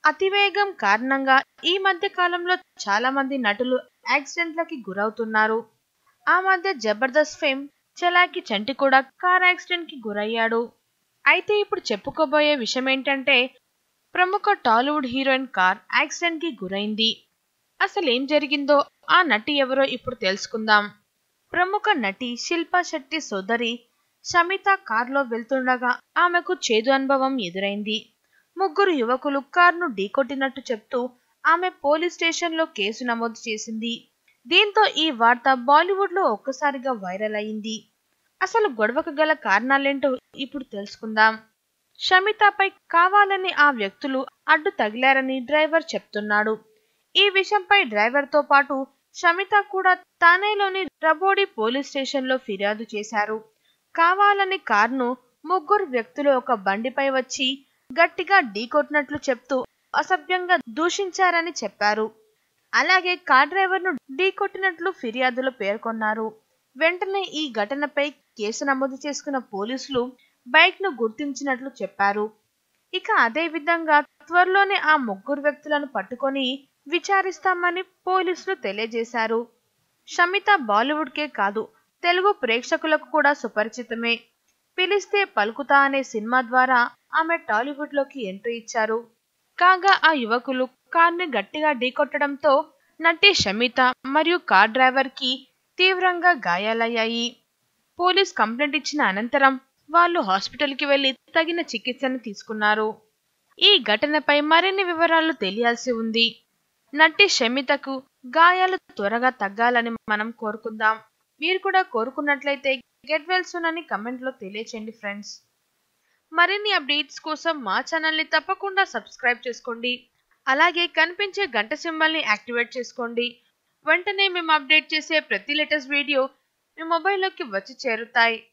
అతివేగం కారణంగా ఈ మధ్య కాలంలో చాలా మంది నటులు యాక్సిడెంట్లకి గురవుతున్నారు ఆ మధ్య జబర్దస్త్ ఫేమ్ చలాకి చంటి కూడా కార్ యాక్సిడెంట్ కి గురయ్యాడు అయితే ఇప్పుడు చెప్పుకోబోయే విషయం ఏంటంటే ప్రముఖ టాలీవుడ్ హీరోయిన్ కార్ యాక్సిడెంట్ కి గురైంది అసలు ఏం జరిగిందో ఆ నటి ఎవరో ఇప్పుడు తెలుసుకుందాం ప్రముఖ నటి శిల్పా శెట్టి సోదరి షమిత కార్లో వెళ్తుండగా ఆమెకు చేదు అనుభవం ఎదురైంది ముగ్గురు యువకులు కారును ఢీకొట్టినట్టు చెప్తూ ఆమె పోలీస్ స్టేషన్లో కేసు నమోదు చేసింది దీంతో ఈ వార్త బాలీవుడ్ లో ఒక్కసారిగా వైరల్ అయింది అసలు గొడవకు గల కారణాలేంటో ఇప్పుడు తెలుసుకుందాం షమితపై కావాలని ఆ వ్యక్తులు అడ్డు తగిలారని డ్రైవర్ చెప్తున్నాడు ఈ విషయంపై డ్రైవర్తో పాటు షమిత కూడా తానేలోని రబోడి పోలీస్ స్టేషన్లో ఫిర్యాదు చేశారు కావాలని కార్ను ముగ్గురు వ్యక్తులు ఒక బండిపై వచ్చి గట్టిగా ఢీకొట్టినట్లు చెప్తూ అసభ్యంగా దూషించారని చెప్పారు అలాగే కార్ డ్రైవర్ను ఢీకొట్టినట్లు ఫిర్యాదులో పేర్కొన్నారు వెంటనే ఈ ఘటనపై కేసు నమోదు చేసుకున్న పోలీసులు బైక్ ను గుర్తించినట్లు చెప్పారు ఇక అదే విధంగా త్వరలోనే ఆ ముగ్గురు వ్యక్తులను పట్టుకొని విచారిస్తామని పోలీసులు తెలియజేశారు షమిత బాలీవుడ్కే కాదు తెలుగు ప్రేక్షకులకు కూడా సుపరిచితమే పిలిస్తే పలుకుతా అనే సినిమా ద్వారా ఆమె టాలీవుడ్ లోకి ఎంట్రీ ఇచ్చారు కాగా ఆ యువకులు కార్ని గట్టిగా ఢీకొట్టడంతో నటి షమిత మరియు కార్ డ్రైవర్ కి తీవ్రంగా గాయాలయ్యాయి పోలీస్ కంప్లైంట్ ఇచ్చిన అనంతరం వాళ్ళు హాస్పిటల్ కి వెళ్లి తగిన చికిత్సను తీసుకున్నారు ఈ ఘటనపై మరిన్ని వివరాలు తెలియాల్సి ఉంది నటి షమితకు గాయాలు త్వరగా తగ్గాలని మనం కోరుకుందాం మీరు కూడా కోరుకున్నట్లయితే గెట్ వెల్ సూన్ అని కమెంట్ లో తెలియచేయండి ఫ్రెండ్స్ మరిన్ని అప్డేట్స్ కోసం మా ఛానల్ని తప్పకుండా సబ్స్క్రైబ్ చేసుకోండి అలాగే కనిపించే గంట సింబల్ని యాక్టివేట్ చేసుకోండి వెంటనే మేము అప్డేట్ చేసే ప్రతి లేటెస్ట్ వీడియో మీ మొబైల్లోకి వచ్చి చేరుతాయి